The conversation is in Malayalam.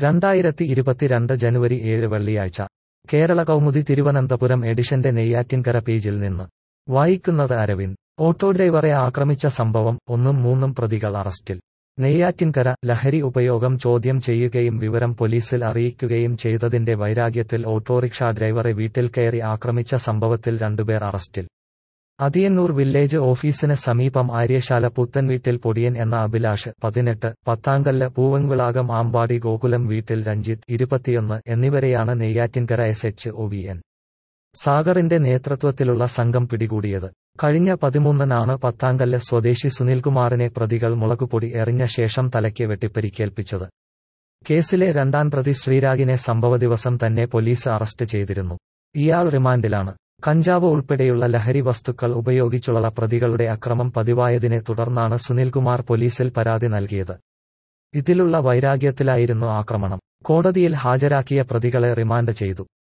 രണ്ടായിരത്തി ഇരുപത്തിരണ്ട് ജനുവരി ഏഴ് വെള്ളിയാഴ്ച കേരള കൗമുദി തിരുവനന്തപുരം എഡിഷന്റെ നെയ്യാറ്റിൻകര പേജിൽ നിന്ന് വായിക്കുന്നത് അരവിന്ദ് ഓട്ടോ ഡ്രൈവറെ ആക്രമിച്ച സംഭവം ഒന്നും മൂന്നും പ്രതികൾ അറസ്റ്റിൽ നെയ്യാറ്റിൻകര ലഹരി ഉപയോഗം ചോദ്യം ചെയ്യുകയും വിവരം പോലീസിൽ അറിയിക്കുകയും ചെയ്തതിന്റെ വൈരാഗ്യത്തിൽ ഓട്ടോറിക്ഷ ഡ്രൈവറെ വീട്ടിൽ കയറി ആക്രമിച്ച സംഭവത്തിൽ രണ്ടുപേർ അറസ്റ്റിൽ അതിയന്നൂർ വില്ലേജ് ഓഫീസിന് സമീപം ആര്യശാല പുത്തൻവീട്ടിൽ പൊടിയൻ എന്ന അഭിലാഷ് പതിനെട്ട് പത്താങ്കല്ല് പൂവൻവിളാകം ആമ്പാടി ഗോകുലം വീട്ടിൽ രഞ്ജിത്ത് ഇരുപത്തിയൊന്ന് എന്നിവരെയാണ് Neyyattinkara S H O V N സാഗറിന്റെ നേതൃത്വത്തിലുള്ള സംഘം പിടികൂടിയത് കഴിഞ്ഞ പതിമൂന്നിനാണ് പത്താങ്കല്ല് സ്വദേശി സുനിൽകുമാറിനെ പ്രതികൾ മുളകുപൊടി എറിഞ്ഞ ശേഷം തലയ്ക്ക് വെട്ടിപ്പരിക്കേൽപ്പിച്ചത് കേസിലെ രണ്ടാം പ്രതി ശ്രീരാഗിനെ സംഭവദിവസം തന്നെ പോലീസ് അറസ്റ്റ് ചെയ്തിരുന്നു ഇയാൾ റിമാൻഡിലാണ് കഞ്ചാവ് ഉൾപ്പെടെയുള്ള ലഹരി വസ്തുക്കൾ ഉപയോഗിച്ചുള്ള പ്രതികളുടെ അക്രമം പതിവായതിനെ തുടർന്നാണ് സുനിൽകുമാർ പോലീസിൽ പരാതി നൽകിയത് ഇതിലുള്ള വൈരാഗ്യത്തിലായിരുന്നു ആക്രമണം കോടതിയിൽ ഹാജരാക്കിയ പ്രതികളെ റിമാൻഡ് ചെയ്തു